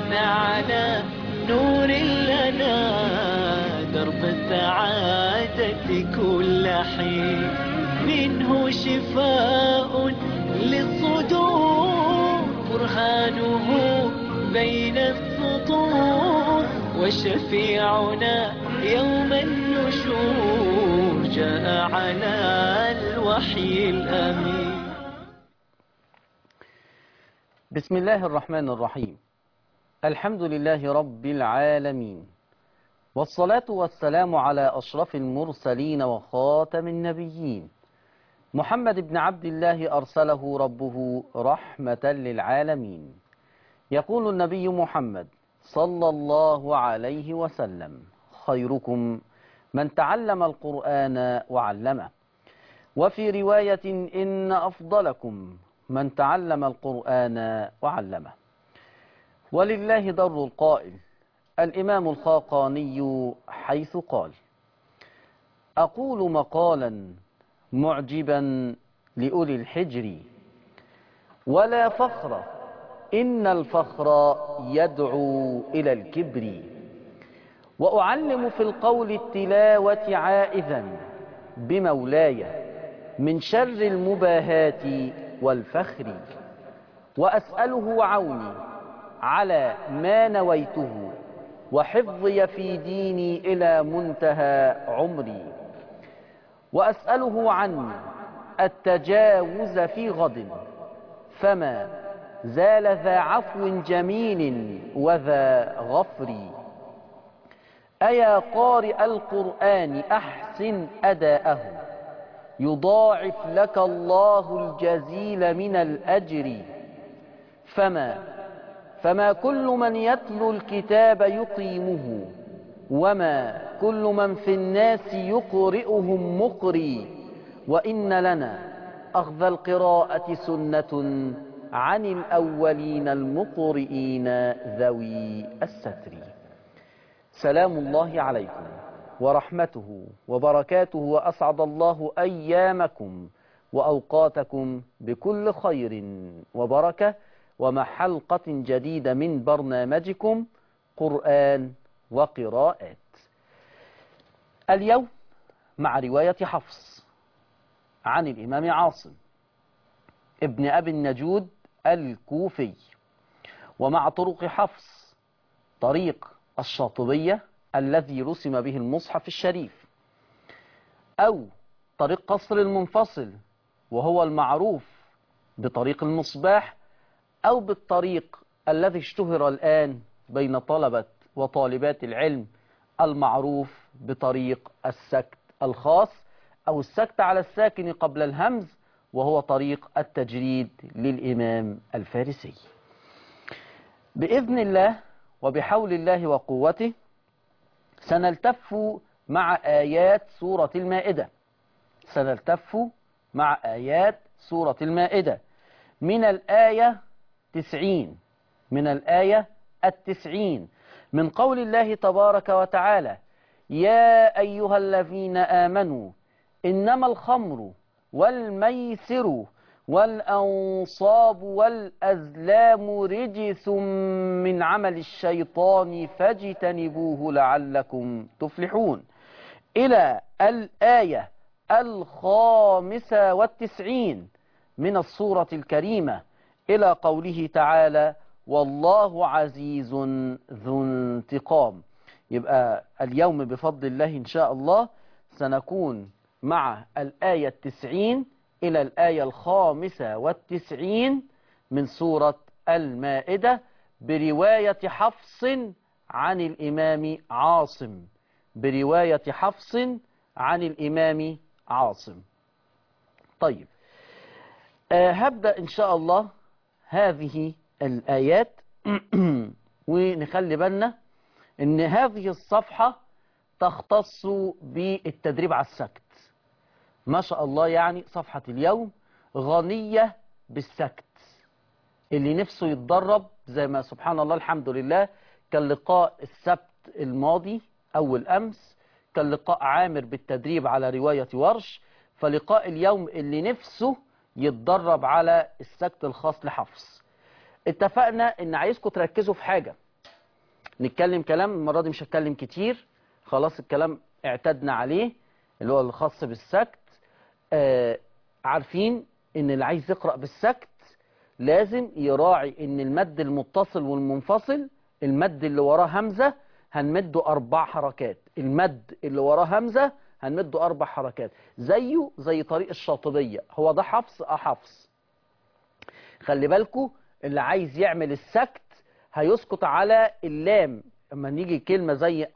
على نور لنا درب السعادة كل حين منه شفاء للصدور برهانه بين السطور وشفيعنا يوم النشور جاء على الوحي الأمين بسم الله الرحمن الرحيم الحمد لله رب العالمين والصلاة والسلام على أشرف المرسلين وخاتم النبيين محمد بن عبد الله أرسله ربه رحمة للعالمين يقول النبي محمد صلى الله عليه وسلم خيركم من تعلم القرآن وعلمه وفي رواية إن أفضلكم من تعلم القرآن وعلمه ولله در القائل الإمام الخاقاني حيث قال أقول مقالا معجبا لأولي الحجر ولا فخر إن الفخر يدعو إلى الكبر وأعلم في القول التلاوة عائذا بمولاي من شر المباهات والفخر وأسأله عوني على ما نويته وحفظي في ديني إلى منتهى عمري وأسأله عني التجاوز في غد فما زال ذا عفو جميل وذا غفر أيا قارئ القرآن أحسن أداءه يضاعف لك الله الجزيل من الأجر فما فما كل من يتلو الكتاب يقيمه وما كل من في الناس يقرئهم مقري وإن لنا أخذ القراءة سنة عن الأولين المقرئين ذوي الستر سلام الله عليكم ورحمته وبركاته وأسعد الله أيامكم وأوقاتكم بكل خير وبركة ومع حلقة جديدة من برنامجكم قرآن وقراءات اليوم مع رواية حفص عن الإمام عاصم ابن أبي النجود الكوفي ومع طرق حفص طريق الشاطبية الذي رسم به المصحف الشريف أو طريق قصر المنفصل وهو المعروف بطريق المصباح أو بالطريق الذي اشتهر الآن بين طلبة وطالبات العلم المعروف بطريق السكت الخاص أو السكت على الساكن قبل الهمز وهو طريق التجريد للإمام الفارسي بإذن الله وبحول الله وقوته سنلتف مع آيات سورة المائدة سنلتف مع آيات سورة المائدة من الآية تسعين من الآية التسعين من قول الله تبارك وتعالى يا أيها الذين آمنوا إنما الخمر والميسر والأنصاب والأزلام رجس من عمل الشيطان فاجتنبوه لعلكم تفلحون إلى الآية الخامسة والتسعين من الصورة الكريمة إلى قوله تعالى والله عزيز ذو انتقام يبقى اليوم بفضل الله إن شاء الله سنكون مع الآية التسعين إلى الآية الخامسة والتسعين من سورة المائدة برواية حفص عن الإمام عاصم برواية حفص عن الإمام عاصم طيب أه هبدأ إن شاء الله هذه الآيات ونخلي بالنا إن هذه الصفحة تختص بالتدريب على السكت ما شاء الله يعني صفحة اليوم غنية بالسكت اللي نفسه يتدرب زي ما سبحان الله الحمد لله كان لقاء السبت الماضي أول أمس كان لقاء عامر بالتدريب على رواية ورش فلقاء اليوم اللي نفسه يتدرب على السكت الخاص لحفص اتفقنا ان عايزكم تركزوا في حاجة نتكلم كلام المرة دي مش هتكلم كتير خلاص الكلام اعتدنا عليه اللي هو الخاص بالسكت آه عارفين ان اللي عايز يقرأ بالسكت لازم يراعي ان المد المتصل والمنفصل المد اللي وراه همزة هنمده اربع حركات المد اللي وراه همزة هنمده اربع حركات زيه زي طريق الشاطبية هو ده حفص اه حفص خلي بالكو اللي عايز يعمل السكت هيسكت على اللام اما نيجي كلمة زي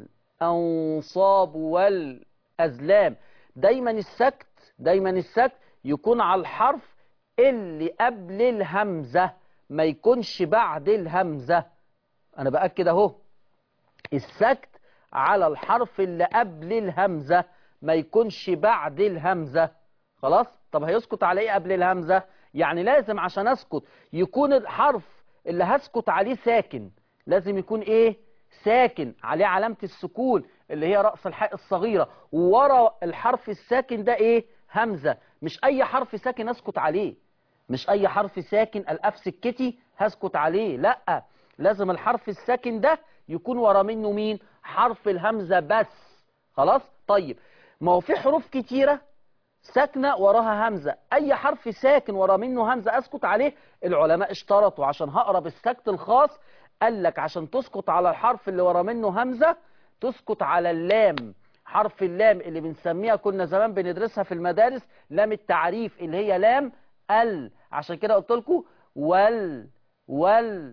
الانصاب والازلام دايما السكت دايما السكت يكون على الحرف اللي قبل الهمزة ما يكونش بعد الهمزة انا بأكد اهو السكت على الحرف اللي قبل الهمزة ما يكونش بعد الهمزة خلاص طب هيسكت على ايه قبل الهمزة يعني لازم عشان اسكت يكون الحرف اللي هسكت عليه ساكن لازم يكون ايه ساكن عليه علامة السكون اللي هي رأس الحاء الصغيرة وورا الحرف الساكن ده ايه همزة مش اي حرف ساكن اسكت عليه مش اي حرف ساكن الأف سكتي هسكت عليه لا لازم الحرف الساكن ده يكون ورا منه مين حرف الهمزة بس خلاص طيب ما هو في حروف كتيرة ساكنة وراها همزة أي حرف ساكن ورا منه همزة أسكت عليه العلماء اشترطوا عشان هقرا بالسكت الخاص قال لك عشان تسكت على الحرف اللي ورا منه همزة تسكت على اللام حرف اللام اللي بنسميها كنا زمان بندرسها في المدارس لام التعريف اللي هي لام ال عشان كده قلت لكم وال وال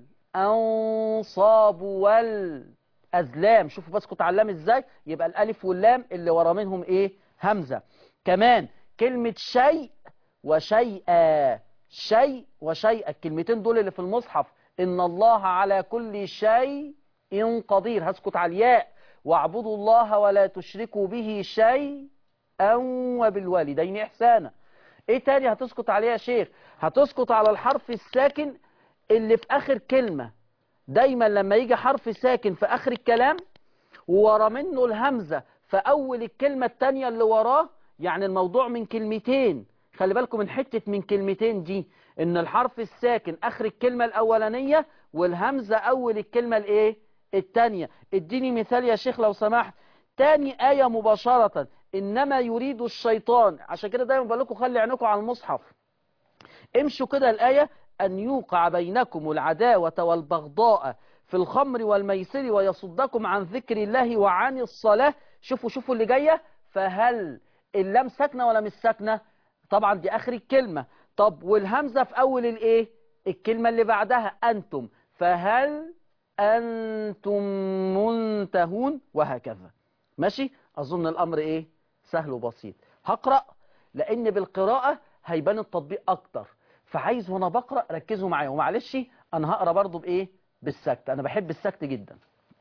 أنصاب والأزلام شوفوا بسكت على اللام ازاي يبقى الألف واللام اللي ورا منهم ايه همزة كمان كلمة شيء وشيئا شيء وشيئا الكلمتين دول اللي في المصحف إن الله على كل شيء قدير هسكت على الياء واعبدوا الله ولا تشركوا به شيئا وبالوالدين إحسانا ايه تاني هتسكت عليه يا شيخ هتسكت على الحرف الساكن اللي في آخر كلمة دايما لما يجي حرف ساكن في آخر الكلام ورا منه الهمزة في أول الكلمة التانية اللي وراه يعني الموضوع من كلمتين خلي بالكم من حتة من كلمتين دي إن الحرف الساكن آخر الكلمة الأولانية والهمزة أول الكلمة الإيه التانية اديني مثال يا شيخ لو سمحت تاني آية مباشرة إنما يريد الشيطان عشان كده دايما بقول لكم خلي عينكم على المصحف امشوا كده الآية أن يوقع بينكم العداوة والبغضاء في الخمر والميسر ويصدكم عن ذكر الله وعن الصلاة شوفوا شوفوا اللي جاية فهل اللام ساكنة ولا مش ساكنة طبعا دي آخر الكلمة طب والهمزة في أول الإيه الكلمة اللي بعدها أنتم فهل أنتم منتهون وهكذا ماشي أظن الأمر إيه سهل وبسيط هقرأ لأن بالقراءة هيبان التطبيق أكتر فعايز وانا بقرأ ركزوا معايا ومعلش انا هقرأ برضو بايه بالسكت انا بحب السكت جدا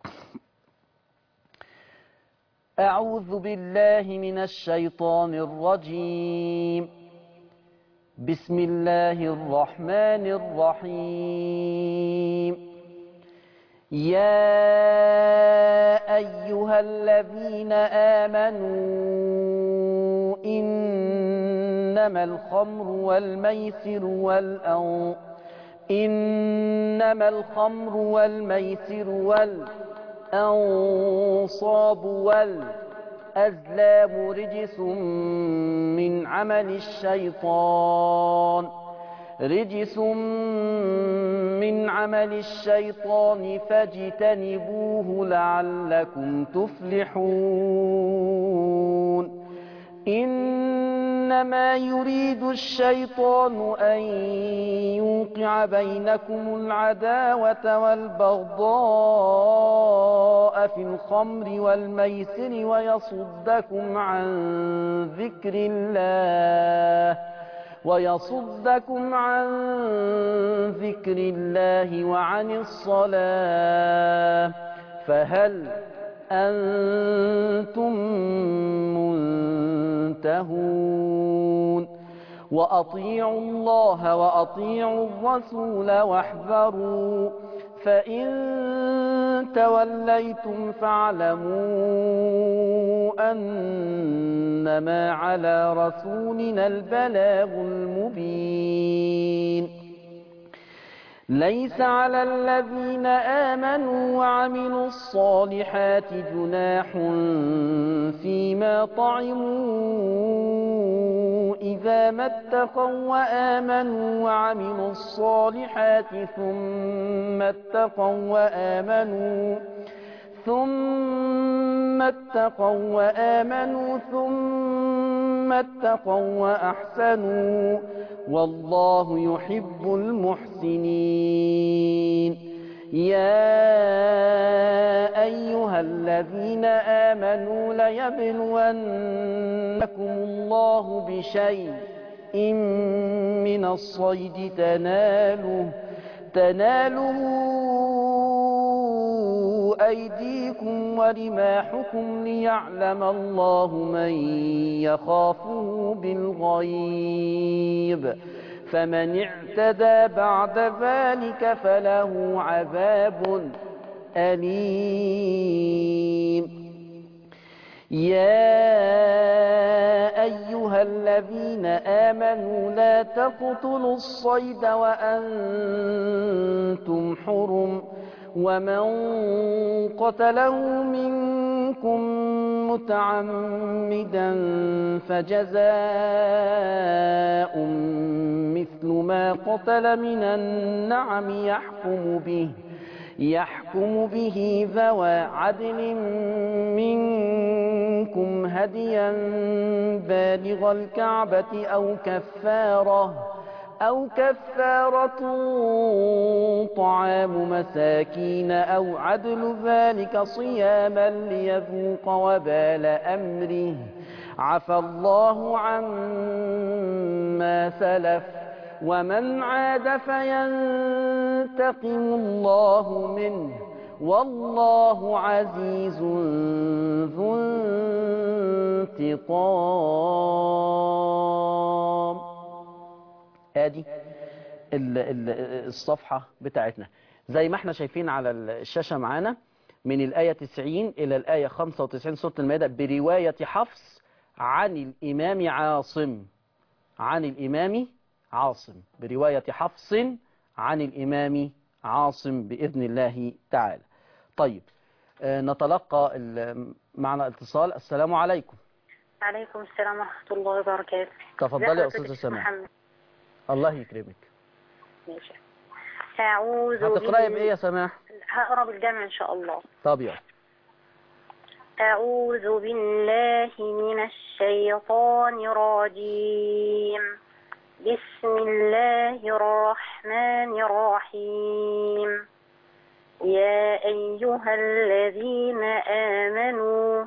اعوذ بالله من الشيطان الرجيم بسم الله الرحمن الرحيم يا ايها الذين امنوا إنما الخمر والميسر والأن إنما الخمر والميسر والأنصاب والأزلام رجس من عمل الشيطان رجس من عمل الشيطان فاجتنبوه لعلكم تفلحون إنما يريد الشيطان أن يوقع بينكم العداوة والبغضاء في الخمر والميسر ويصدكم عن ذكر الله ويصدكم عن ذكر الله وعن الصلاة فهل أنتم منتهون وأطيعوا الله وأطيعوا الرسول واحذروا فإن توليتم فاعلموا أنما على رسولنا البلاغ المبين ليس على الذين آمنوا وعملوا الصالحات جناح فيما طعموا إذا ما اتقوا وآمنوا وعملوا الصالحات ثم اتقوا وآمنوا ثم اتقوا وآمنوا ثم اتقوا وأحسنوا والله يحب المحسنين يا أيها الذين آمنوا ليبلونكم الله بشيء من الصيد تناله تناله أيديكم ورماحكم ليعلم الله من يخافه بالغيب فمن اعتدى بعد ذلك فله عذاب أليم يا أيها الذين آمنوا لا تقتلوا الصيد وأنتم حرم ومن قتله منكم متعمدا فجزاء مثل ما قتل من النعم يحكم به يحكم به ذوى عدل منكم هديا بالغ الكعبة أو كفارة أو كفارة طعام مساكين أو عدل ذلك صياما ليذوق وبال أمره عفى الله عما سلف ومن عاد فينتقم الله منه والله عزيز ذو انتقام ادي ال- ال- الصفحة بتاعتنا زي ما احنا شايفين على الشاشة معانا من الآية 90 إلى الآية 95 سورة المائدة برواية حفص عن الإمام عاصم عن الإمام عاصم برواية حفص عن الإمام عاصم بإذن الله تعالى طيب آه، نتلقى ال- معنا اتصال السلام عليكم عليكم السلام ورحمة الله وبركاته تفضلي يا ازي أستاذة حضرتك سماح محمد الله يكرمك ماشي أعوذ هتقرأي بال- بإيه يا سماح هقرا بالجمع إن شاء الله طب يلا أعوذ بالله من الشيطان الرجيم بسم الله الرحمن الرحيم يا أيها الذين آمنوا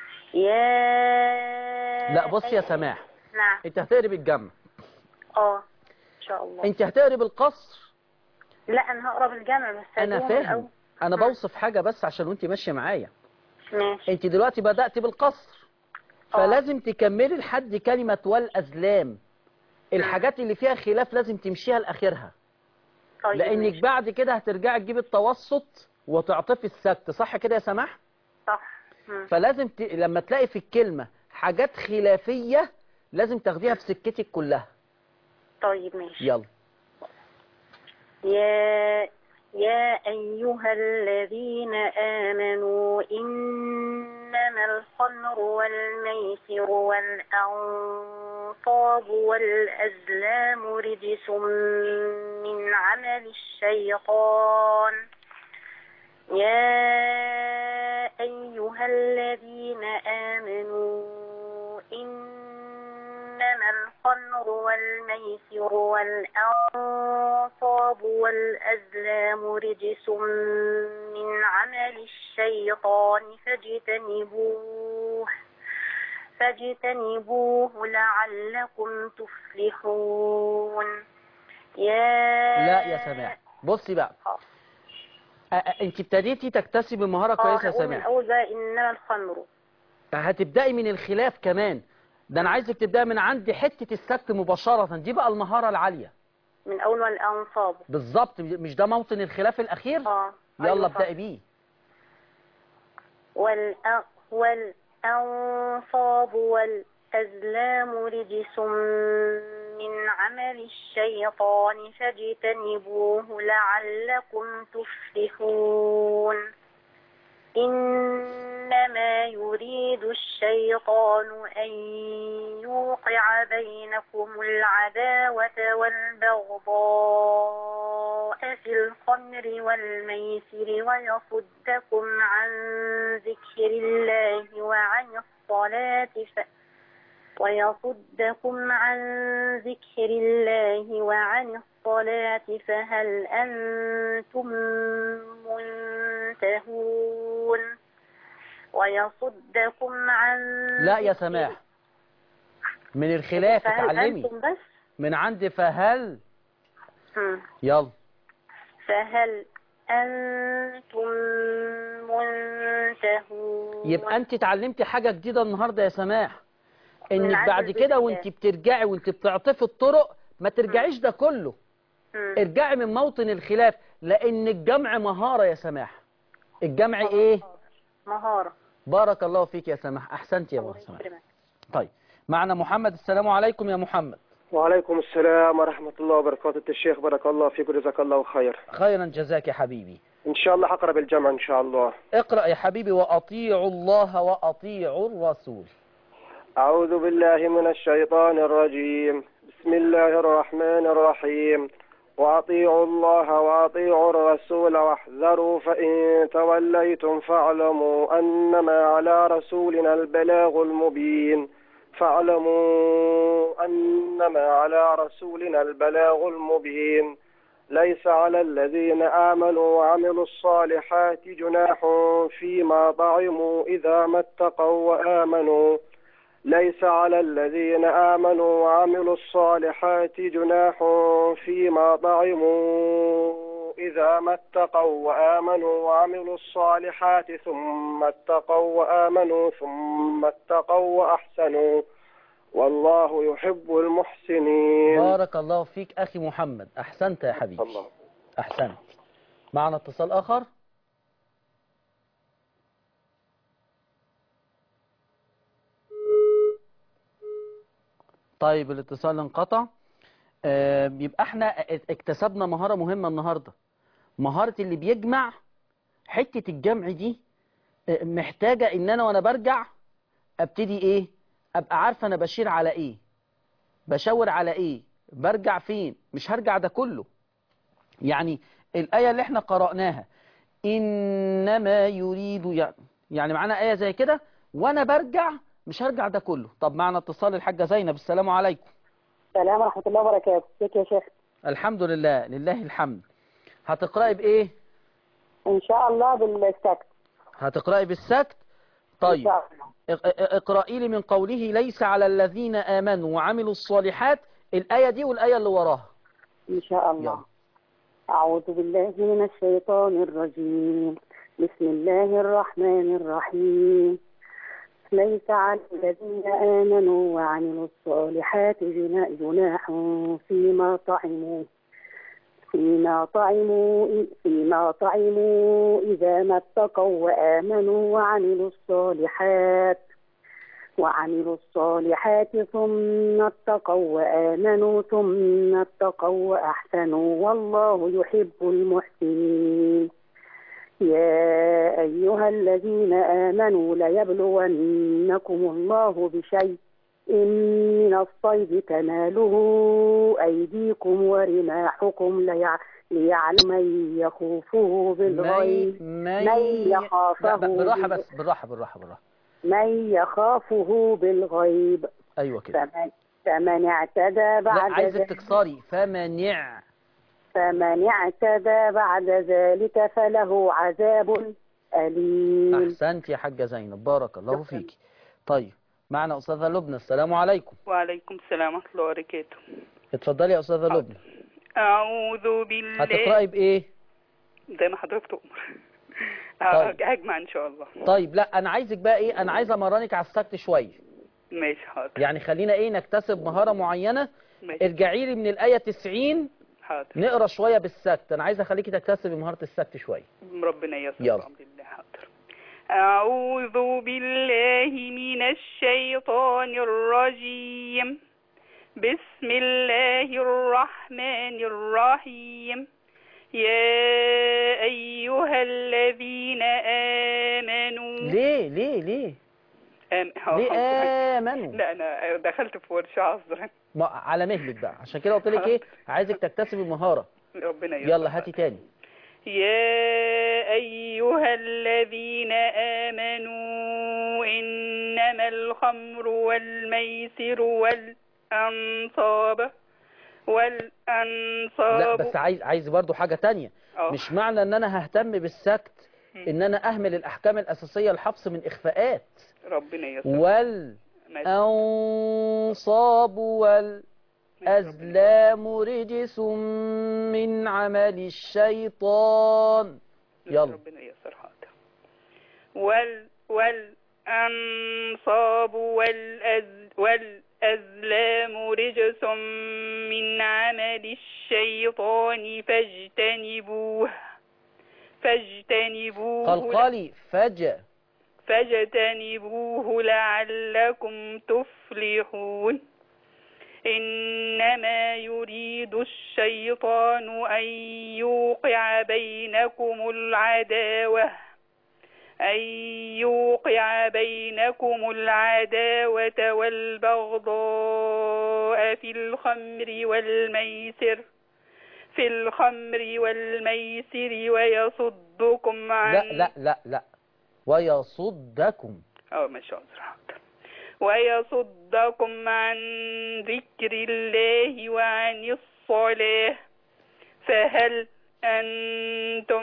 يا لا بص يا أي- سماح نعم انت هتقري بالجمع اه إن شاء الله انت هتقري بالقصر لا أنا هقرا بالجمع بس انا هدوم فاهم الأول. انا مم. بوصف حاجة بس عشان وانت ماشية معايا ماشي انت دلوقتي بدأت بالقصر آه. فلازم تكملي لحد كلمة والأزلام الحاجات اللي فيها خلاف لازم تمشيها لآخرها طيب لأنك ماشي. بعد كده هترجعي تجيب التوسط وتعطفي السكت صح كده يا سماح صح مم. فلازم ت... لما تلاقي في الكلمة حاجات خلافية لازم تاخديها في سكتك كلها طيب ماشي يلا يا يا أيها الذين آمنوا إنما الخمر والميسر والأنصاب والأزلام رجس من عمل الشيطان يا أيها الذين آمنوا إنما الخمر والميسر والأنصاب والأزلام رجس من عمل الشيطان فاجتنبوه فاجتنبوه لعلكم تفلحون يا لا يا سماح بصي بقى آه. أ- أ- انت ابتديتي تكتسبي مهارة آه، كويسة يا هقول من سماح الأول بقى إنما الخمر هتبدأي من الخلاف كمان ده انا عايزك تبدأي من عند حتة السكت مباشرة دي بقى المهارة العالية من أول والأنصاب بالظبط مش ده موطن الخلاف الأخير اه يلا أيوة صح. ابدأي بيه والأ... والأنصاب والأزلام رجس من عمل الشيطان فاجتنبوه لعلكم تفلحون إنما يريد الشيطان أن يوقع بينكم العداوة والبغضاء في الخمر والميسر ويصدكم عن ذكر الله وعن الصلاة ف... ويصدكم عن ذكر الله وعن الصلاة فهل أنتم منتهون ويصدكم عن لا يا ذكر- سماح من الخلاف فهل اتعلمي أنتم بس من عند فهل مم. يلا فهل أنتم منتهون يبقى انت اتعلمتي حاجة جديدة النهاردة يا سماح من انك عند بعد البيت كده الله. وانت بترجعي وانت بتعطفي الطرق ما ترجعيش ده كله مم. ارجعي من موطن الخلاف لان الجمع مهارة يا سماح الجمع ايه مهارة بارك الله فيك يا سماح احسنت يا ابو الله سماح يكرمك. طيب معنا محمد السلام عليكم يا محمد وعليكم السلام ورحمة الله وبركاته الشيخ بارك الله فيك وجزاك الله خير خيرا جزاك يا حبيبي إن شاء الله حقرب الجمع إن شاء الله اقرأ يا حبيبي وأطيعوا الله وأطيعوا الرسول أعوذ بالله من الشيطان الرجيم بسم الله الرحمن الرحيم وأطيعوا الله وأطيعوا الرسول واحذروا فإن توليتم فاعلموا أنما على رسولنا البلاغ المبين فاعلموا أنما على رسولنا البلاغ المبين ليس على الذين آمنوا وعملوا الصالحات جناح فيما طعموا إذا ما اتقوا وآمنوا ليس على الذين آمنوا وعملوا الصالحات جناح فيما طعموا إذا ما اتقوا وآمنوا وعملوا الصالحات ثم اتقوا وآمنوا ثم اتقوا وأحسنوا والله يحب المحسنين بارك الله فيك أخي محمد أحسنت يا حبيبي الله أحسنت معنا اتصال آخر طيب الاتصال انقطع آه، يبقى احنا اكتسبنا مهارة مهمة النهاردة مهارة اللي بيجمع حتة الجمع دي آه، محتاجة ان انا وانا برجع ابتدي ايه ابقى عارفة انا بشير على ايه بشاور على ايه برجع فين مش هرجع ده كله يعني الآية اللي احنا قرأناها إنما يريد يعني يعني معانا آية زي كده وأنا برجع مش هرجع ده كله طب معنا اتصال الحاجة زينب السلام عليكم السلام ورحمة الله وبركاته ازيك يا شيخ الحمد لله لله الحمد هتقرأي بإيه إن شاء الله بالسكت هتقرأي بالسكت إن طيب شاء الله اق- اق- اقرأي لي من قوله ليس على الذين آمنوا وعملوا الصالحات الآية دي والآية اللي وراها إن شاء الله يلا. أعوذ بالله من الشيطان الرجيم بسم الله الرحمن الرحيم ليس على الذين آمنوا وعملوا الصالحات جنا- جناح فيما طعموا فيما طعموا فيما طعموا إذا ما اتقوا وآمنوا وعملوا الصالحات وعملوا الصالحات ثم اتقوا وآمنوا ثم اتقوا وأحسنوا والله يحب المحسنين يا أيها الذين آمنوا ليبلونكم الله بشيء من الصيد تناله أيديكم ورماحكم ليع... ليعلم من يخوفه بالغيب من من ي- يخافه لا، ب- بالراحة بال- بس بالراحة بالراحة بالراحة من يخافه بالغيب أيوة كده فمن, فمن اعتدى لا بعد عايزك ذلك تكسري فمنع فمن اعتدى بعد ذلك فله عذاب أليم أحسنت يا حاجة زينب بارك الله شكراً. فيك طيب معنا أستاذة لبنى السلام عليكم وعليكم السلام ورحمة الله وبركاته اتفضلي يا أستاذة لبنى أعوذ بالله هتقرأي بإيه زي ما حضرتك تؤمر طيب. هجمع إن شاء الله طيب لا أنا عايزك بقى إيه أنا عايز أمرنك على السكت شوية ماشي حاضر يعني خلينا إيه نكتسب مهارة معينة ماشي ارجعي لي من الآية 90 حاضر نقرأ شوية بالسكت أنا عايز أخليكي تكتسبي مهارة السكت شوية ربنا ييسر يلا. بحمد الله حاضر أعوذ بالله من الشيطان الرجيم بسم الله الرحمن الرحيم يا أيها الذين آمنوا ليه ليه ليه آم... ليه آمنوا لا أنا دخلت في ورشة عذرا ما على مهلك بقى عشان كده قلت لك ايه عايزك تكتسبي المهارة ربنا يستر يلا هاتي تاني يا أيها الذين آمنوا إنما الخمر والميسر والأنصاب لا والأنصاب بس عايز عايز برضو حاجة تانية أه. مش معنى ان انا ههتم بالسكت ان انا اهمل الاحكام الاساسية الحبس من اخفاءات ربنا يستر والانصاب والازلام رجس من عمل الشيطان يلا ربنا يستر حاضر وال والأنصاب والأز والأزلام رجس من عمل الشيطان فاجتنبوه فاجتنبوه قلقلي فجأة فاجتنبوه لعلكم تفلحون إنما يريد الشيطان أن يوقع بينكم العداوة أن يوقع بينكم العداوة والبغضاء في الخمر والميسر في الخمر والميسر ويصدكم عن لا لا لا لا ويصدكم اه ما شاء الله حاضر ويصدكم عن ذكر الله وعن الصلاة فهل أنتم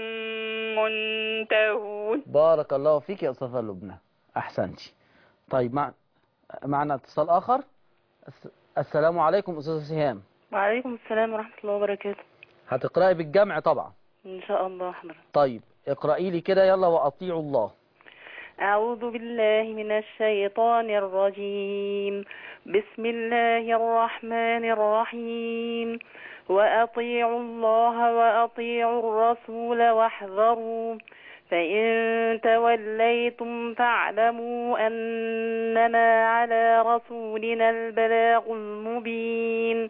منتهون بارك الله فيك يا أستاذة لبنى أحسنتي طيب مع... معنا اتصال آخر الس... السلام عليكم أستاذة سهام وعليكم السلام ورحمة الله وبركاته هتقرأي بالجمع طبعا إن شاء الله حضرتك طيب اقرأي لي كده يلا وأطيعوا الله أعوذ بالله من الشيطان الرجيم بسم الله الرحمن الرحيم وأطيعوا الله وأطيعوا الرسول واحذروا فإن توليتم فاعلموا أنما على رسولنا البلاغ المبين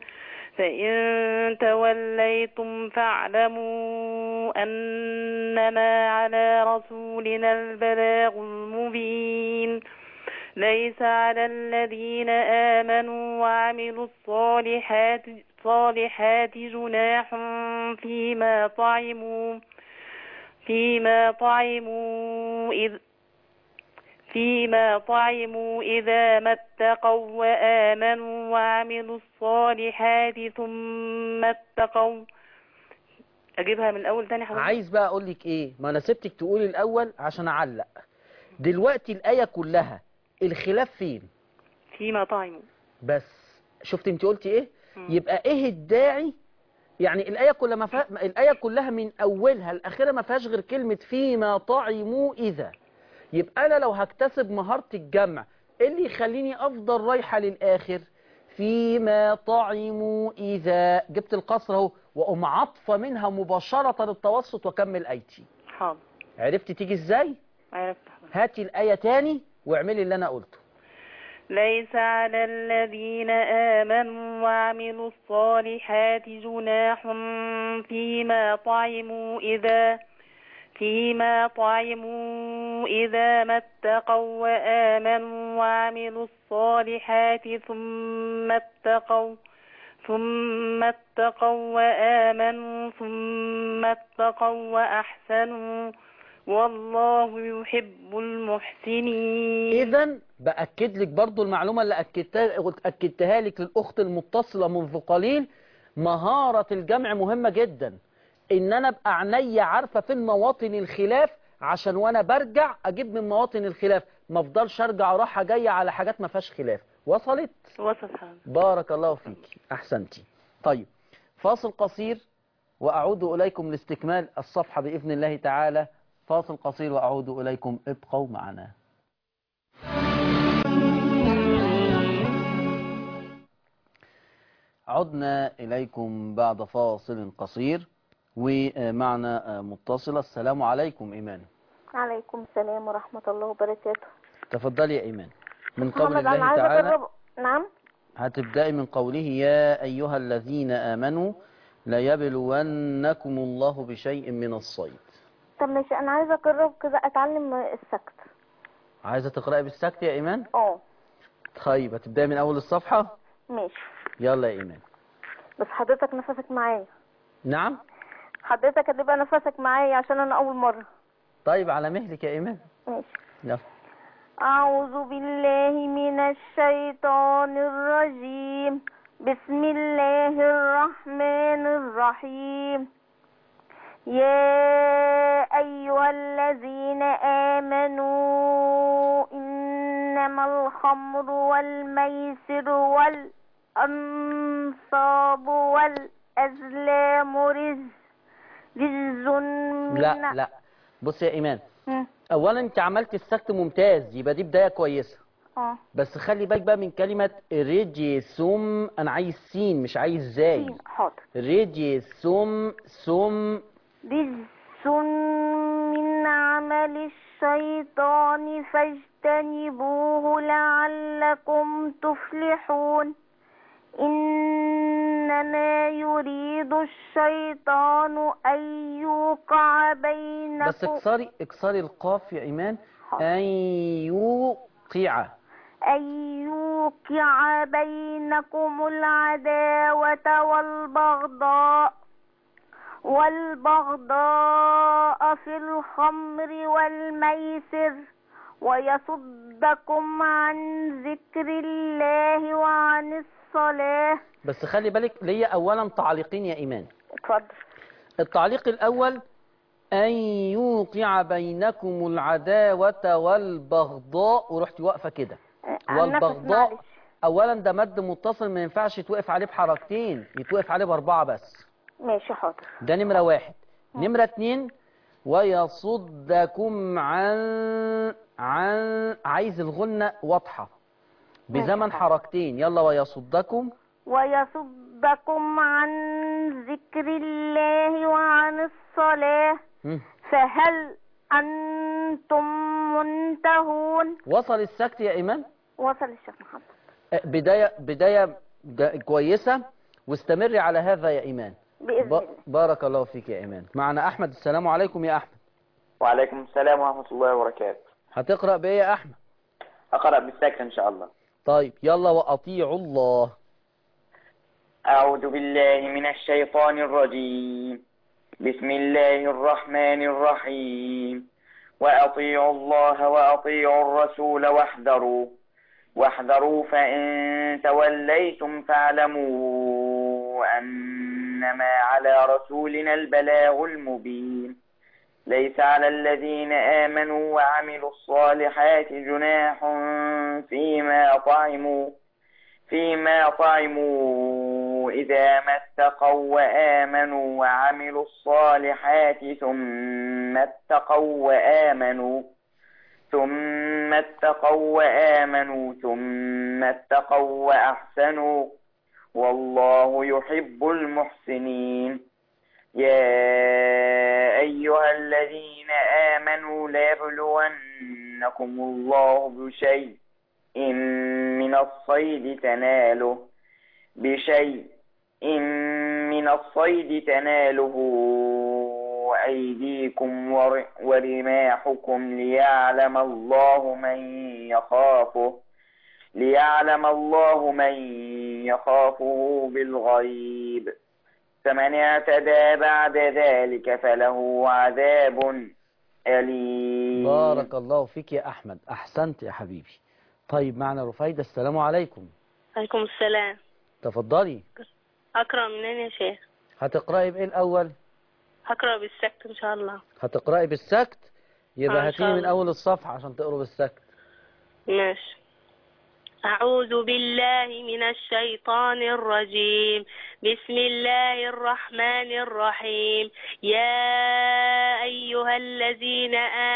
فإن توليتم فاعلموا أنما على رسولنا البلاغ المبين ليس على الذين آمنوا وعملوا الصالحات صالحات جناح فيما طعموا فيما طعموا إذ فيما طعموا إذا ما اتقوا وآمنوا وعملوا الصالحات ثم اتقوا أجيبها من الأول تاني حضرتك عايز بقى أقول لك إيه ما أنا سبتك تقولي الأول عشان أعلق دلوقتي الآية كلها الخلاف فين فيما طعموا بس شفت انت قلتي ايه مم. يبقى ايه الداعي يعني الآية كلها ما فيها الآية كلها من أولها لآخرها ما فيهاش غير كلمة فيما طعموا إذا يبقى أنا لو هكتسب مهارة الجمع إيه اللي يخليني أفضل رايحة للآخر فيما طعموا إذا جبت القصر أهو وأقوم عاطفة منها مباشرة التوسط وأكمل آيتي حاضر عرفت تيجي إزاي؟ عرفت حضرتك هاتي الآية تاني واعملي اللي أنا قلته ليس على الذين آمنوا وعملوا الصالحات جناح فيما طعموا إذا فيما طعموا إذا ما اتقوا وآمنوا وعملوا الصالحات ثم اتقوا ثم اتقوا وآمنوا ثم اتقوا وأحسنوا والله يحب المحسنين إذا بأكد لك برضو المعلومة اللي أكدتها, أكدتها لك للأخت المتصلة منذ قليل مهارة الجمع مهمة جدا إن أنا أبقى عينيا عارفة فين مواطن الخلاف عشان وأنا برجع أجيب من مواطن الخلاف ما أفضلش أرجع راحة جاية على حاجات ما فيهاش خلاف وصلت وصل حضرتك بارك الله فيك أحسنتي طيب فاصل قصير وأعود إليكم لاستكمال الصفحة بإذن الله تعالى فاصل قصير وأعود إليكم ابقوا معنا عدنا إليكم بعد فاصل قصير ومعنا متصلة السلام عليكم إيمان عليكم السلام ورحمة الله وبركاته تفضلي يا إيمان من قول محمد الله أنا عايزة تعالى أجرب نعم هتبدأي من قوله يا أيها الذين آمنوا ليبلونكم الله بشيء من الصيد طب ماشي انا عايزه اجرب كده اتعلم السكت عايزة تقرأي بالسكت يا إيمان اه طيب هتبدأي من أول الصفحة ماشي يلا يا إيمان بس حضرتك نفسك معايا نعم حضرتك هتبقى نفسك معايا عشان انا اول مره طيب على مهلك يا إيمان ماشي يلا أعوذ بالله من الشيطان الرجيم بسم الله الرحمن الرحيم يا أيها الذين آمنوا إنما الخمر والميسر والأنصاب والأزلام رجز رجز من لا لا بص يا إيمان مم. أولا أنت عملت السكت ممتاز يبقى دي بداية كويسة اه بس خلي بالك بقى من كلمة ريجيسوم أنا عايز سين مش عايز زاي حاضر ريجيسوم سوم رجس من عمل الشيطان فاجتنبوه لعلكم تفلحون إنما يريد الشيطان أن يوقع بينكم بس اكسري اكسري القاف يا إيمان حاضر. أن يوقع أن يوقع بينكم العداوة والبغضاء والبغضاء في الخمر والميسر ويصدكم عن ذكر الله وعن الصلاة بس خلي بالك ليا أولا تعليقين يا إيمان اتفضل التعليق الأول أن يوقع بينكم العداوة والبغضاء ورحت واقفة كده والبغضاء معلش. أولا ده مد متصل ما ينفعش يتوقف عليه بحركتين يتوقف عليه بأربعة بس ماشي حاضر ده نمرة واحد نمرة اتنين ويصدكم عن عن عايز الغنة واضحة بزمن ماشي. حركتين يلا ويصدكم ويصدكم عن ذكر الله وعن الصلاة مم. فهل أنتم منتهون وصل السكت يا إيمان وصل الشيخ محمد آه، بداية بداية جا- كويسة واستمري على هذا يا إيمان بإذن ب... الله بارك الله فيك يا إيمان معنا أحمد السلام عليكم يا أحمد وعليكم السلام ورحمة الله وبركاته هتقرأ بإيه يا أحمد أقرأ بالسكت إن شاء الله طيب يلا وأطيعوا الله أعوذ بالله من الشيطان الرجيم بسم الله الرحمن الرحيم وأطيعوا الله وأطيعوا الرسول واحذروا واحذروا فإن توليتم فاعلموا أنما على رسولنا البلاغ المبين ليس على الذين آمنوا وعملوا الصالحات جناح فيما طعموا فيما طعموا إذا ما اتقوا وآمنوا وعملوا الصالحات ثم اتقوا وآمنوا ثم اتقوا وآمنوا ثم اتقوا وأحسنوا والله يحب المحسنين يا أيها الذين آمنوا ليبلونكم الله بشيء إن من الصيد تناله بشيء إن من الصيد تناله أيديكم ور- ورماحكم ليعلم الله من يخافه ليعلم الله من يخافه بالغيب فمن اعتدى بعد ذلك فله عذاب أليم بارك الله فيك يا أحمد أحسنت يا حبيبي طيب معنا رفايدة السلام عليكم عليكم السلام تفضلي أقرأ منين يا شيخ هتقرأي بإيه الأول هقرأ بالسكت إن شاء الله هتقرأي بالسكت آه، يبقى إن هاتيه شاء من الله. أول الصفحة عشان تقروا بالسكت ماشي أعوذ بالله من الشيطان الرجيم بسم الله الرحمن الرحيم يا أيها الذين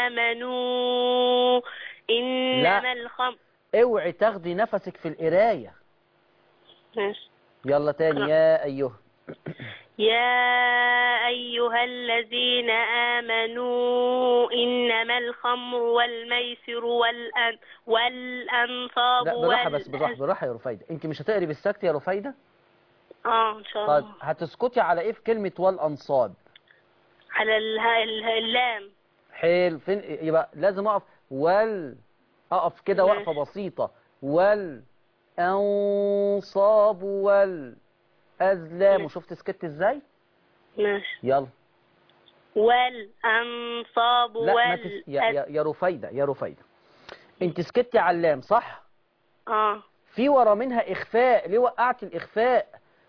آمنوا إنما لا. الخمر اوعي تاخدي نفسك في القراية ماشي. يلا تاني اقرأ. يا أيها يا أيها الذين آمنوا إنما الخمر والميسر والأن والأنصاب لا بالراحة بس والأز- بالراحة بالراحة يا رفايدة انت مش هتقري بالسكت يا رفايدة اه إن شاء طيب الله هتسكتي على ايه في كلمة والأنصاب على اله- اله- اللام حلو فين يبقى لازم اقف وال اقف كده ماشي. وقفة بسيطة وال انصاب وال ازلام ماشي. وشفت سكت ازاي ماشي يلا والأنصاب لا ما وال تس... يا, يا, يا رفايدة يا رفايدة انت سكتي على اللام صح اه في ورا منها اخفاء ليه وقعت الاخفاء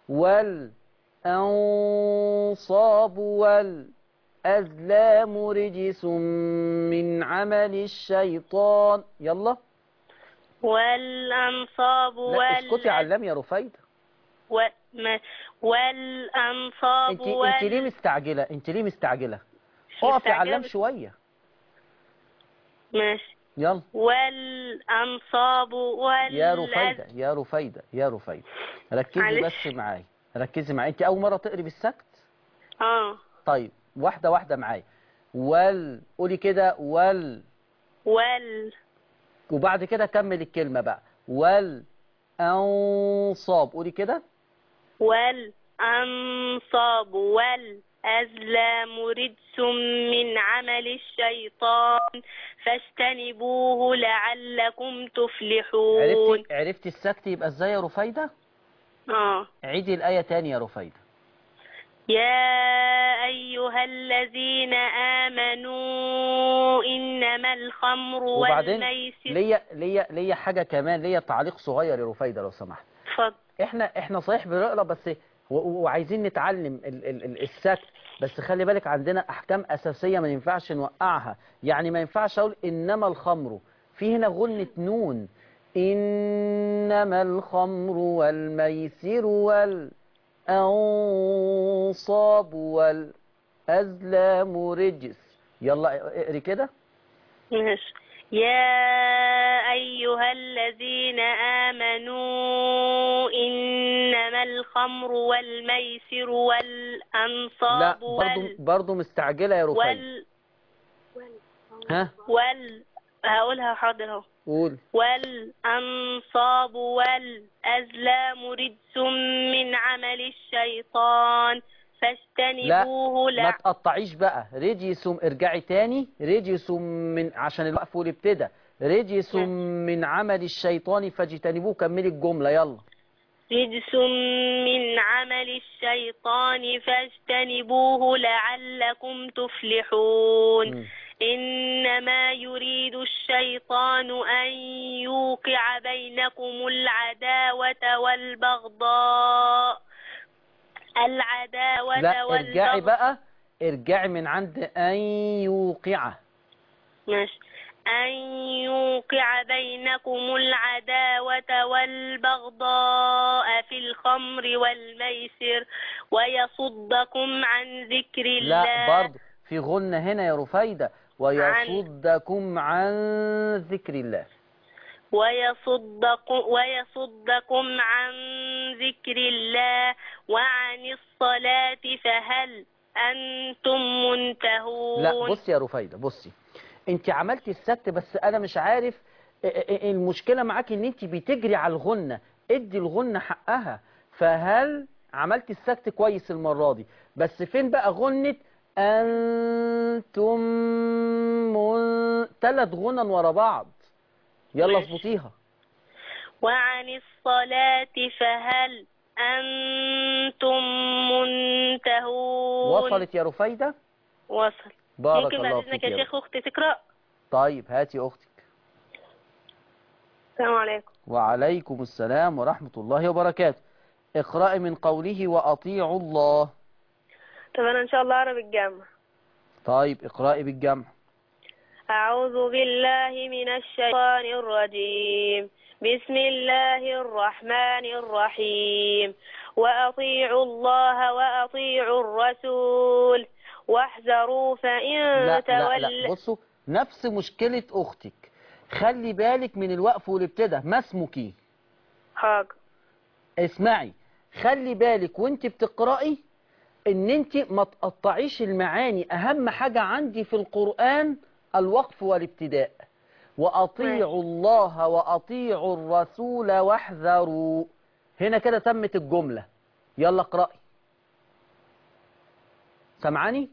والانصاب والازلام رجس من عمل الشيطان يلا والأنصاب لا وال اسكتي على اللام يا رفايدة و... ما... والأنصاب انت وال انت ليه مستعجلة انت ليه مستعجلة مش اقفي مستعجلة على اللام بس- شوية ماشي يلا والأنصاب وال يا رفايدة يا رفايدة يا رفايدة ركزي معلش. بس معايا ركزي معايا انت اول مرة تقري بالسكت اه طيب واحدة واحدة معايا وال قولي كده وال وال وبعد كده كمل الكلمة بقى وال أنصاب قولي كده والأنصاب والأزلام رجس من عمل الشيطان فاجتنبوه لعلكم تفلحون عرفتي عرفتي السكت يبقى ازاي يا رفايدة اه عيدي الآية تاني يا رفايدة يا أيها الذين آمنوا إنما الخمر وبعدين والميسر ليا ليا ليا حاجة كمان ليا تعليق صغير يا رفايدة لو سمحت اتفضل احنا احنا صحيح بنقرا بس و- و- وعايزين نتعلم ال ال ال السكت بس خلي بالك عندنا احكام اساسيه ما ينفعش نوقعها يعني ما ينفعش اقول انما الخمر في هنا غنة نون انما الخمر والميسر والانصاب والازلام رجس يلا اقري كده ماشي يا أيها الذين آمنوا إنما الخمر والميسر والأنصاب لا برضو وال برضو مستعجله يا رفايدة وال ها وال هقولها حاضر اهو قول والأنصاب والأزلام رجس من عمل الشيطان فاجتنبوه ما لع... تقطعيش بقى رجسم ارجعي تاني رجسم من عشان الوقف والابتدى رجسم من عمل الشيطان فاجتنبوه كملي الجملة يلا رجس من عمل الشيطان فاجتنبوه لعلكم تفلحون مم. إنما يريد الشيطان أن يوقع بينكم العداوة والبغضاء العداوة لا ارجعي والبغضاء بقى ارجعي من عند ان يوقع ماشي أن يوقع بينكم العداوة والبغضاء في الخمر والميسر ويصدكم عن ذكر الله لا برضو في غنة هنا يا رفايدة ويصدكم عن ذكر الله ويصدكم, ويصدكم عن ذكر الله وعن الصلاة فهل أنتم منتهون لا بصي يا رفايدة بصي انت عملتي السكت بس انا مش عارف ا- ا- المشكلة معاك ان انت بتجري على الغنة ادي الغنة حقها فهل عملتي السكت كويس المرة دي بس فين بقى غنة انتم من ثلاث غنن ورا بعض يلا ماشي. اظبطيها وعن الصلاة فهل أنتم منتهون وصلت يا رفايدة وصل بارك ممكن بعد الله إذنك فيك يا يا شيخ أختي تقرأ طيب هاتي اختك السلام عليكم وعليكم السلام ورحمة الله وبركاته اقرأي من قوله وأطيعوا الله طب أنا إن شاء الله أقرأ بالجامع طيب اقرأي بالجمع أعوذ بالله من الشيطان الرجيم بسم الله الرحمن الرحيم وأطيعوا الله وأطيعوا الرسول واحذروا فإن لا لا لا تولوا بصوا نفس مشكلة أختك خلي بالك من الوقف والابتدى ما اسمك حاضر اسمعي خلي بالك وانت بتقرأي ان انت ما تقطعيش المعاني اهم حاجة عندي في القرآن الوقف والابتداء واطيعوا الله واطيعوا الرسول واحذروا هنا كده تمت الجملة يلا اقرأي سمعاني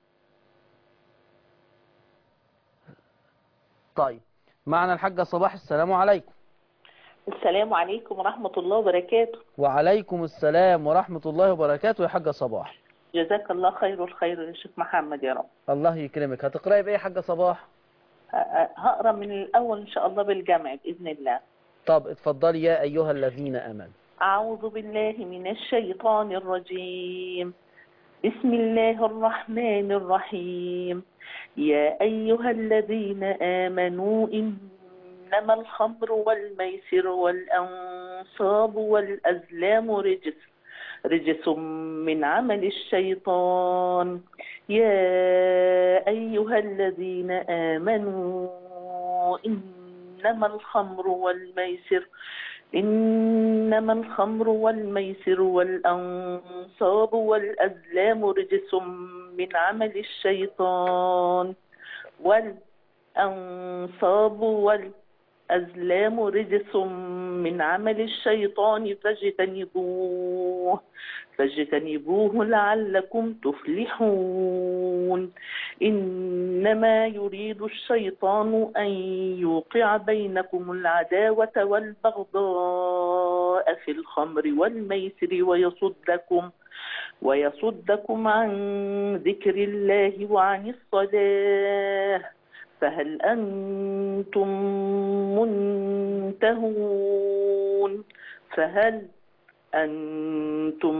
طيب معنا الحاجة صباح السلام عليكم السلام عليكم ورحمة الله وبركاته وعليكم السلام ورحمة الله وبركاته يا حاجة صباح جزاك الله خير الخير يا شيخ محمد يا رب الله يكرمك هتقرأي بإيه يا حاجة صباح ه- ه- هقرا من الأول إن شاء الله بالجمع بإذن الله طب اتفضلي يا أيها الذين آمنوا أعوذ بالله من الشيطان الرجيم بسم الله الرحمن الرحيم يا أيها الذين آمنوا إنما الخمر والميسر والأنصاب والأزلام رجس رجس من عمل الشيطان يا أيها الذين آمنوا إنما الخمر والميسر إنما الخمر والميسر والأنصاب والأزلام رجس من عمل الشيطان والأنصاب والأزلام رجس من عمل الشيطان فاجتنبوه فاجتنبوه لعلكم تفلحون إنما يريد الشيطان أن يوقع بينكم العداوة والبغضاء في الخمر والميسر ويصدكم ويصدكم عن ذكر الله وعن الصلاة فهل أنتم منتهون فهل أنتم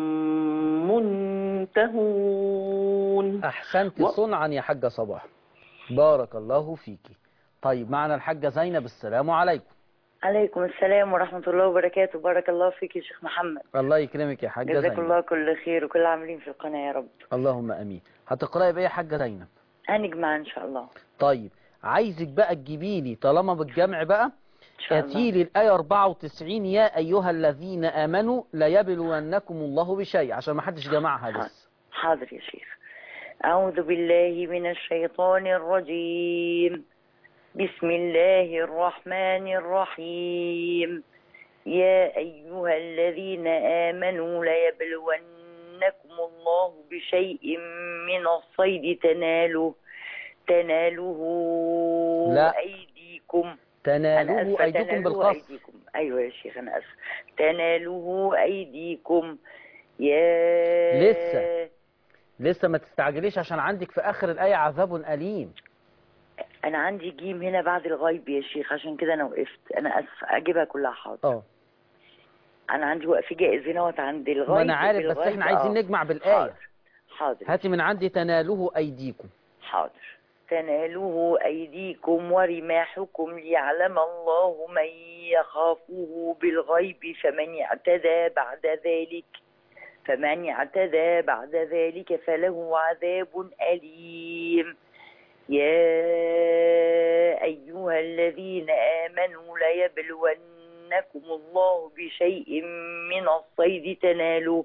منتهون أحسنت و- صنعا يا حاجة صباح بارك الله فيكي طيب معنا الحاجة زينب السلام عليكم عليكم السلام ورحمة الله وبركاته بارك الله فيك يا شيخ محمد الله يكرمك يا حاجة جزاك زينب الله كل خير وكل عاملين في القناة يا رب اللهم أمين هتقرأي بإيه يا حاجة زينب هنجمع إن شاء الله طيب عايزك بقى تجيبي لي طالما بالجمع بقى شاء الله. هاتي لي الآية 94 يا أيها الذين آمنوا ليبلونكم الله بشيء عشان ما حدش جمعها لسه حاضر يا شيخ أعوذ بالله من الشيطان الرجيم بسم الله الرحمن الرحيم يا أيها الذين آمنوا ليبلونكم الله بشيء من الصيد تناله تناله لا. أيديكم أنا تنالوه آسفة أيديكم تنالوه بالقصد أيديكم أيوة يا شيخ أنا آسف تناله أيديكم يا لسه. لسه ما تستعجليش عشان عندك في آخر الآية عذاب أليم أنا عندي جيم هنا بعد الغيب يا شيخ عشان كده أنا وقفت أنا آسف أجيبها كلها حاضر اه أنا عندي وقف جائز هنا وقت عند الغيب ما أنا عارف بس بالغيب، احنا عايزين آه. نجمع بالآية حاضر حاضر هاتي من عندي تنالوه أيديكم حاضر تناله أيديكم ورماحكم ليعلم الله من يخافه بالغيب فمن اعتدى بعد ذلك فمن اعتدى بعد ذلك فله عذاب أليم يا أيها الذين آمنوا ليبلونكم الله بشيء من الصيد تناله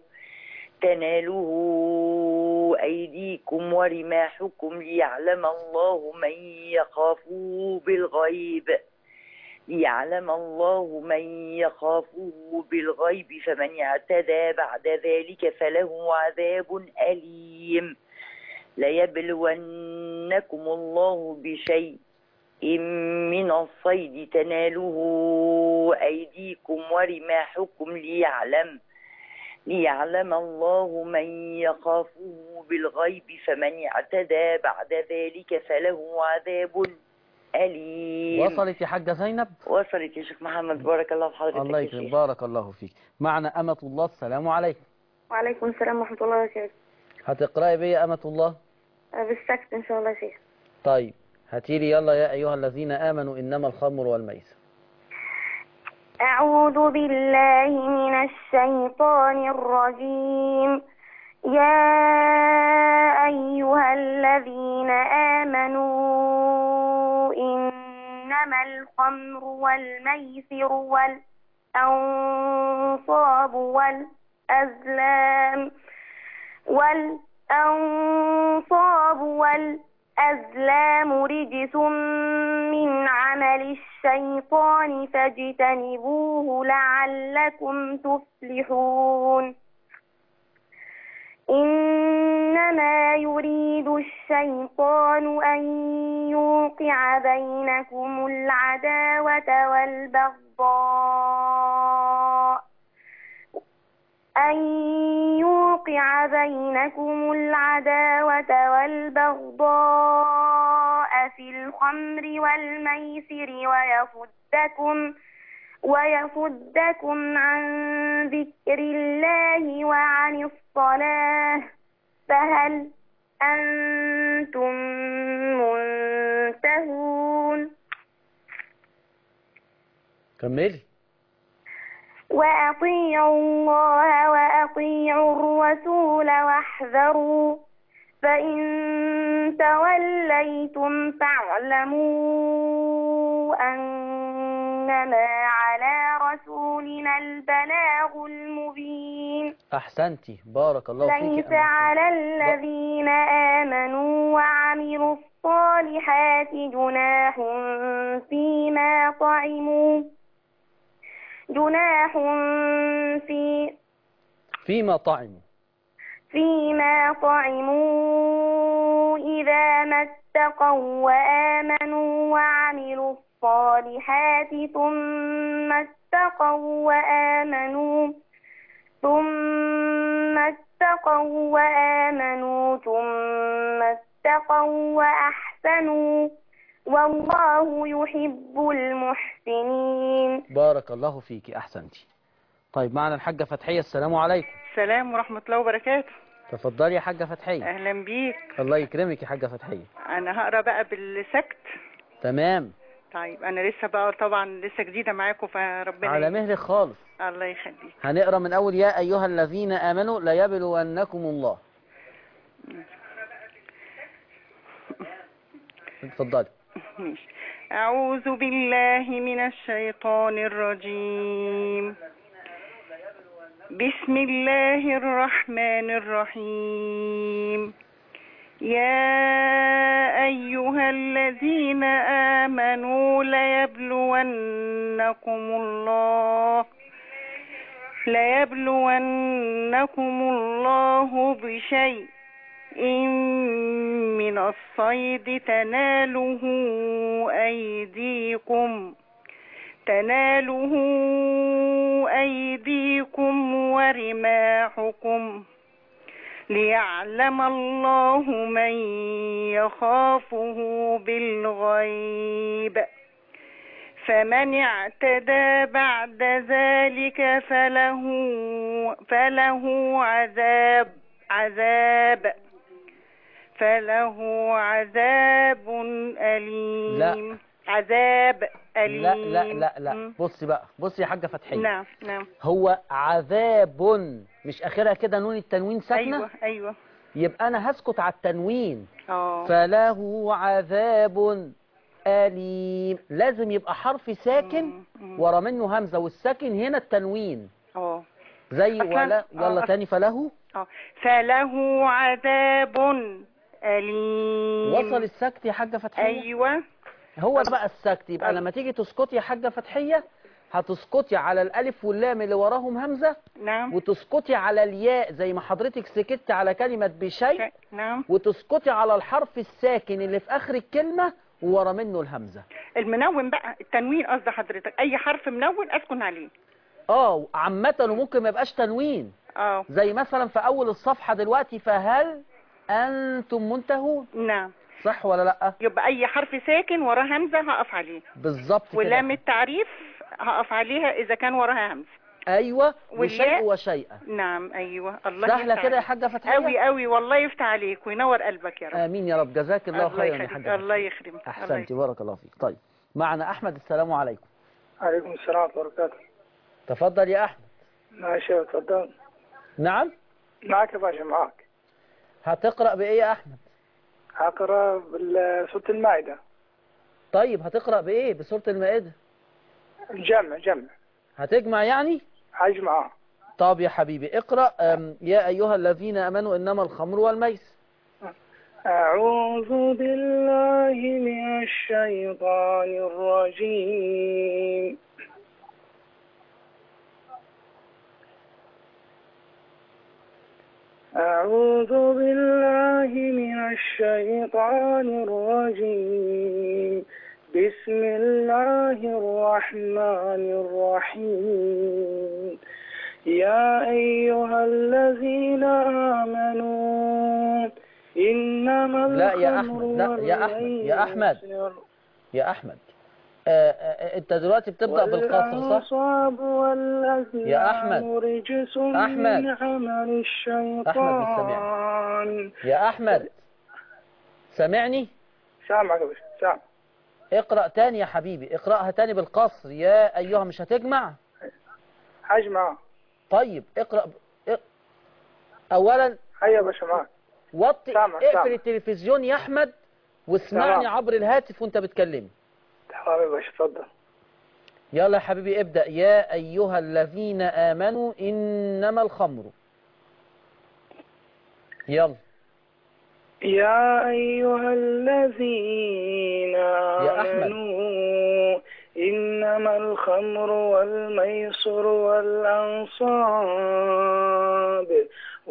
تناله أيديكم ورماحكم ليعلم الله من يخافه بالغيب ليعلم الله من يخافه بالغيب فمن اعتدى بعد ذلك فله عذاب أليم ليبلونكم الله بشيء من الصيد تناله أيديكم ورماحكم ليعلم ليعلم الله من يخافه بالغيب فمن اعتدى بعد ذلك فله عذاب أليم وصلت يا حاجة زينب وصلت يا شيخ محمد بارك الله في حضرتك الله يا يكرم شيخ. بارك الله فيك معنا أمة الله السلام عليكم وعليكم السلام ورحمة الله وبركاته هتقرأي بيه يا أمة الله آه، بالسكت إن شاء الله يا شيخ طيب هاتيلي يلا يا أيها الذين آمنوا إنما الخمر والميسر أعوذ بالله من الشيطان الرجيم يا أيها الذين آمنوا إنما الخمر والميسر والأنصاب والأزلام والأنصاب والأزلام رجس من عمل الشيطان فاجتنبوه لعلكم تفلحون إنما يريد الشيطان أن يوقع بينكم العداوة والبغضاء أن يوقع بينكم العداوة والبغضاء في الخمر والميسر ويصدكم ويصدكم عن ذكر الله وعن الصلاة فهل أنتم منتهون كملي وأطيعوا الله وأطيعوا الرسول واحذروا فإن توليتم فاعلموا أنما على رسولنا البلاغ المبين أحسنتي بارك الله فيك ليس على الذين آمنوا وعملوا الصالحات جناح فيما طعموا جناح في فيما طعموا فيما طعموا إذا ما اتقوا وآمنوا وعملوا الصالحات ثم اتقوا وآمنوا ثم اتقوا وآمنوا ثم اتقوا وأحسنوا والله يحب المحسنين بارك الله فيك أحسنتي طيب معنا الحاجة فتحية السلام عليكم السلام ورحمة الله وبركاته تفضلي يا حاجة فتحية أهلا بيك الله يكرمك يا حاجة فتحية أنا هقرا بقى بالسكت تمام طيب أنا لسه بقى طبعا لسه جديدة معاكم فربنا على مهلك خالص الله يخليك هنقرا من أول يا أيها الذين آمنوا ليبلونكم الله اتفضلي ماشي. أعوذ بالله من الشيطان الرجيم بسم الله الرحمن الرحيم يا أيها الذين آمنوا ليبلونكم الله ليبلونكم الله بشيء من الصيد تناله أيديكم تناله أيديكم ورماحكم ليعلم الله من يخافه بالغيب فمن اعتدى بعد ذلك فله فله عذاب عذاب فله عذاب أليم لا. عذاب أليم لا لا لا لا مم. بصي بقى بصي يا حاجة فتحية نعم نعم هو عذاب مش آخرها كده نون التنوين ساكنة أيوة أيوة يبقى أنا هسكت على التنوين اه فله عذاب أليم لازم يبقى حرف ساكن مم. ورا منه همزة والساكن هنا التنوين اه زي أصلاً- ولا يلا آه. تاني فله اه فله عذاب أليم وصل السكت يا حاجة فتحية أيوة هو ده بقى السكت يبقى أه. لما تيجي تسكتي يا حاجة فتحية هتسكتي على الألف واللام اللي وراهم همزة نعم وتسكتي على الياء زي ما حضرتك سكتي على كلمة بشيء نعم وتسكتي على الحرف الساكن اللي في آخر الكلمة وورا منه الهمزة المنون بقى التنوين قصد حضرتك أي حرف منون أسكن عليه اه عامة وممكن ما يبقاش تنوين اه زي مثلا في أول الصفحة دلوقتي فهل أنتم منتهون نعم صح ولا لأ يبقى أي حرف ساكن وراه همزة هقف عليه بالظبط كده ولام التعريف هقف عليها إذا كان وراها همزة أيوة والياء؟ وشيء وشيئا نعم أيوة الله سهلة يفتح كده يا عليك. حاجة فتحية أوي أوي والله يفتح عليك وينور قلبك يا رب آمين يا رب جزاك الله خيرا يا يخليك حاجة الله يخرمك الله أحسنتي بارك الله فيك طيب معنا أحمد السلام عليكم عليكم السلام ورحمة الله وبركاته تفضل يا أحمد ماشي اتفضل نعم معك يا باشا معك هتقرأ بإيه يا أحمد هقرا بسورة المائدة طيب هتقرأ بإيه بسورة المائدة جمع جمع هتجمع يعني هجمع طب يا حبيبي اقرأ أم، يا أيها الذين آمنوا إنما الخمر والميسر أعوذ بالله من الشيطان الرجيم أعوذ بالله من الشيطان الرجيم بسم الله الرحمن الرحيم يا أيها الذين آمنوا إنما لا يا الخمر أحمد لا يا أحمد يا أحمد والميسر يا أحمد آه، آه، أنت دلوقتي بتبدأ بالقصر صح؟ والأنصاب والأزلام يا أحمد. رجس أحمد. من عمل الشيطان يا أحمد سامعني؟ سامعك يا باشا سامع اقرأ تاني يا حبيبي اقرأها تاني بالقصر يا أيها مش هتجمع هجمع طيب اقرأ ب... اق... أولا هيا يا باشا معك وطي سامع، اقفل سامع. التلفزيون يا أحمد واسمعني تمام. عبر الهاتف وانت بتكلمني تمام يا باشا اتفضل يلا يا حبيبي ابدأ يا أيها الذين آمنوا إنما الخمر يلا يا أيها الذين يا أحمد. آمنوا إنما الخمر والميسر والأنصاب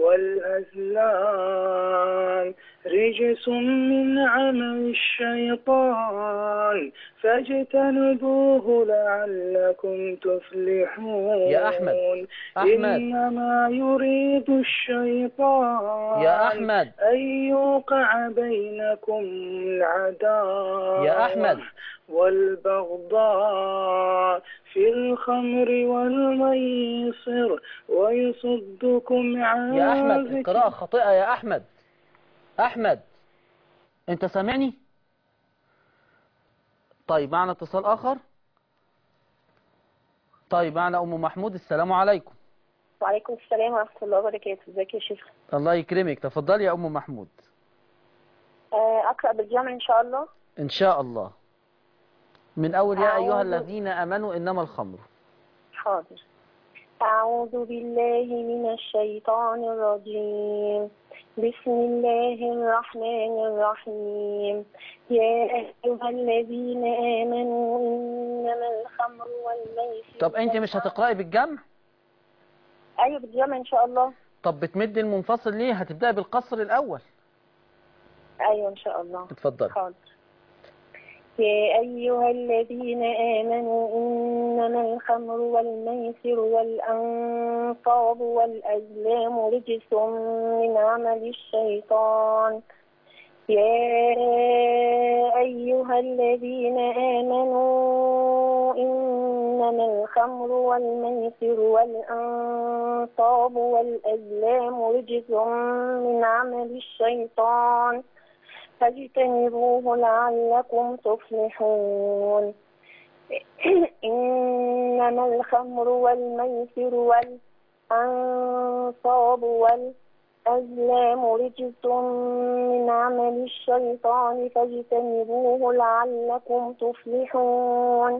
والأزلام رجس من عمل الشيطان فاجتنبوه لعلكم تفلحون يا أحمد. أحمد. إنما يريد الشيطان يا أحمد. أن يوقع بينكم العداوة يا أحمد. والبغضاء في الخمر والميسر ويصدكم عن يا أحمد ذكر القراءة خاطئة يا أحمد أحمد أنت سامعني؟ طيب معنا اتصال آخر طيب معنا أم محمود السلام عليكم وعليكم السلام ورحمة الله وبركاته ازيك يا شيخ الله يكرمك تفضلي يا أم محمود آه، أقرأ بالجمع إن شاء الله إن شاء الله من أول يا أيها أعوذ- الذين آمنوا إنما الخمر حاضر أعوذ بالله من الشيطان الرجيم بسم الله الرحمن الرحيم يا أيها الذين آمنوا إنما الخمر والميسر طب أنت مش هتقرأي بالجمع؟ أيوة بالجمع إن شاء الله طب بتمدي المنفصل ليه؟ هتبدأي بالقصر الأول أيوة إن شاء الله اتفضل حاضر يا أيها الذين آمنوا إنما الخمر والميسر والأنصاب والأزلام رجس من عمل الشيطان يا أيها الذين آمنوا إنما الخمر والميسر والأنصاب والأزلام رجس من عمل الشيطان فاجتنبوه لعلكم تفلحون إنما الخمر والميسر والأنصاب والأزلام رجس من عمل الشيطان فاجتنبوه لعلكم تفلحون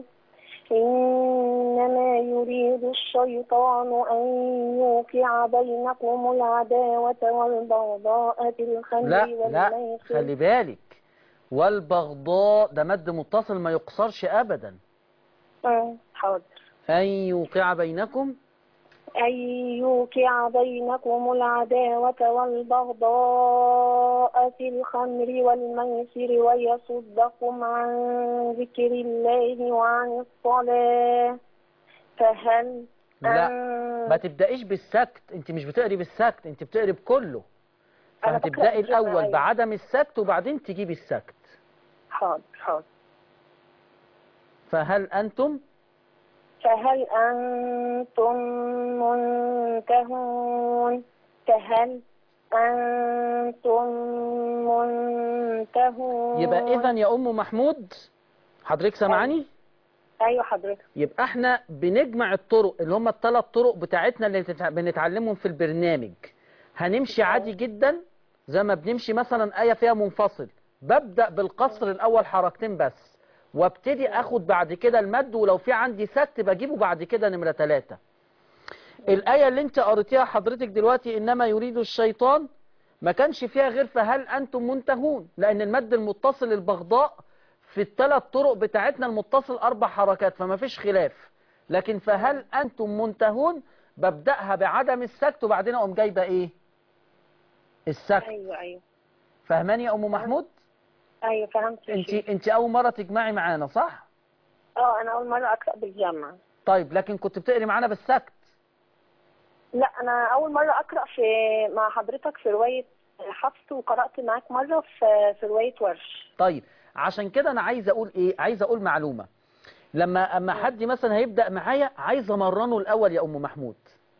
إنما يريد الشيطان أن يوقع بينكم العداوة والبغضاء في الخمر لا لا والميسر خلي بالك والبغضاء ده مد متصل ما يقصرش أبدا آه، حاضر أن يوقع بينكم أن يوقع بينكم العداوة والبغضاء في الخمر والميسر ويصدكم عن ذكر الله وعن الصلاة فهل لا أن- ما تبدأيش بالسكت انت مش بتقري بالسكت انت بتقري بكله أنا بقرأ فهتبدأي بالجمع، الأول أيوة. بعدم السكت وبعدين تجيبي السكت حاضر حاضر فهل أنتم فهل أنتم منتهون فهل أنتم منتهون يبقى إذا يا أم محمود حضرتك سامعاني أيوة حضرتك يبقى احنا بنجمع الطرق اللي هم الثلاث طرق بتاعتنا اللي بتتع- بنتعلمهم في البرنامج هنمشي عادي جدا زي ما بنمشي مثلا آية فيها منفصل ببدأ بالقصر الأول حركتين بس وابتدي اخد بعد كده المد ولو في عندي سكت بجيبه بعد كده نمرة ثلاثة الآية اللي انت قريتيها حضرتك دلوقتي إنما يريد الشيطان ما كانش فيها غير فهل أنتم منتهون لأن المد المتصل البغضاء في الثلاث طرق بتاعتنا المتصل أربع حركات فما فيش خلاف لكن فهل أنتم منتهون ببدأها بعدم السكت وبعدين أقوم جايبة إيه السكت ايوه ايوه فهماني يا أم محمود ايوه فهمت يا انت شيخ. انت أول مرة تجمعي معانا صح اه انا اول مره اقرا بالجامعه طيب لكن كنت بتقري معانا بالسكت لا انا اول مره اقرا في مع حضرتك في روايه حفص وقرات معاك مره في في روايه ورش طيب عشان كده انا عايز اقول ايه عايز اقول معلومة لما اما حد مثلا هيبدأ معايا عايز امرنه الاول يا ام محمود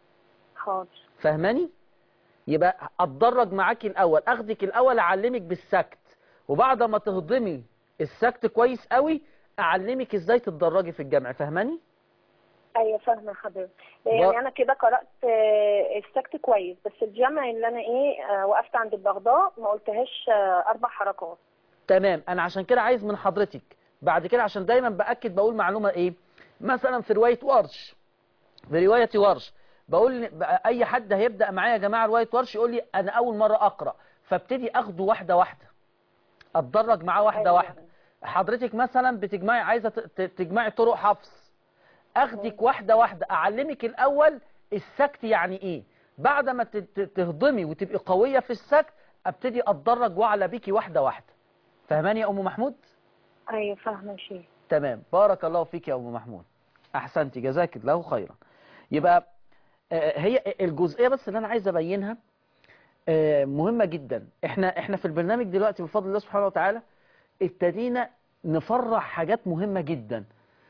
حاضر فاهماني يبقى اتدرج معاكي الاول اخدك الاول اعلمك بالسكت وبعد ما تهضمي السكت كويس قوي اعلمك ازاي تتدرجي في الجمع فاهماني ايوه فاهمه حضرتك يعني انا كده قرات آه، السكت كويس بس الجمع اللي انا ايه آه، وقفت عند البغضاء ما قلتهاش آه، اربع حركات تمام انا عشان كده عايز من حضرتك بعد كده عشان دايما باكد بقول معلومه ايه مثلا في روايه ورش في روايه ورش بقول ل- بقى اي حد هيبدا معايا يا جماعه روايه ورش يقول لي انا اول مره اقرا فابتدي اخده واحده واحده اتدرج معاه واحده أيوة. واحده حضرتك مثلا بتجمعي عايزه ت- ت- تجمعي طرق حفص اخدك واحده واحده اعلمك الاول السكت يعني ايه بعد ما ت- ت- تهضمي وتبقي قويه في السكت ابتدي اتدرج واعلى بيكي واحده واحده فهماني يا ام محمود ايوه فاهمه يا شيخ تمام بارك الله فيك يا ام محمود احسنتي جزاك الله خيرا يبقى آه، هي الجزئيه بس اللي انا عايز ابينها آه، مهمه جدا احنا احنا في البرنامج دلوقتي بفضل الله سبحانه وتعالى ابتدينا نفرح حاجات مهمه جدا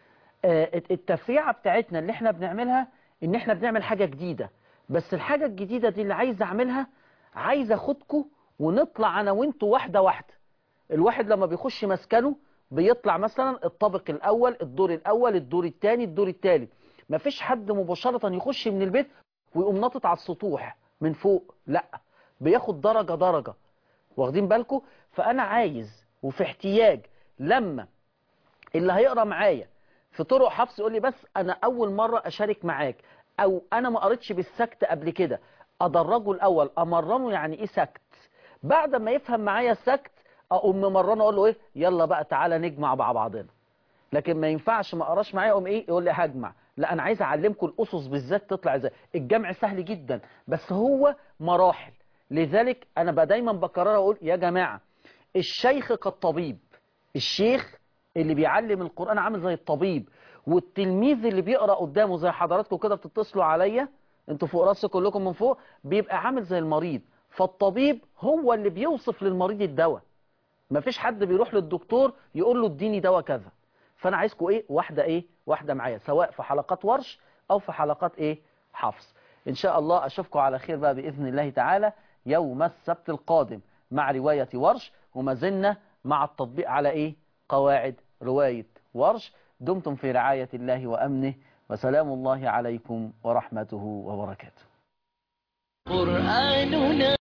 آه، التفريعه بتاعتنا اللي احنا بنعملها ان احنا بنعمل حاجه جديده بس الحاجه الجديده دي اللي عايز اعملها عايز اخدكم ونطلع انا وانتوا واحده واحده الواحد لما بيخش مسكنه بيطلع مثلا الطابق الاول الدور الاول الدور الثاني الدور الثالث مفيش حد مباشره يخش من البيت ويقوم ناطط على السطوح من فوق لا بياخد درجه درجه واخدين بالكم فانا عايز وفي احتياج لما اللي هيقرا معايا في طرق حفص يقول لي بس انا اول مره اشارك معاك او انا ما قريتش بالسكت قبل كده ادرجه الاول امرنه يعني ايه سكت بعد ما يفهم معايا السكت اقوم ممرنه اقول له ايه يلا بقى تعالى نجمع مع بعضنا لكن ما ينفعش ما اقراش معايا اقوم ايه يقول لي هجمع لا انا عايز اعلمكم الاسس بالذات تطلع ازاي الجمع سهل جدا بس هو مراحل لذلك انا بقى دايما بكرر اقول يا جماعه الشيخ كالطبيب الشيخ اللي بيعلم القرآن عامل زي الطبيب والتلميذ اللي بيقرأ قدامه زي حضراتكم كده بتتصلوا عليا انتوا فوق راسي كلكم من فوق بيبقى عامل زي المريض فالطبيب هو اللي بيوصف للمريض الدواء مفيش حد بيروح للدكتور يقول له اديني دواء كذا فانا عايزكم ايه واحده ايه واحده معايا سواء في حلقات ورش او في حلقات ايه حفص ان شاء الله اشوفكم على خير بقى باذن الله تعالى يوم السبت القادم مع روايه ورش وما زلنا مع التطبيق على ايه قواعد روايه ورش دمتم في رعايه الله وامنه وسلام الله عليكم ورحمته وبركاته قرآننا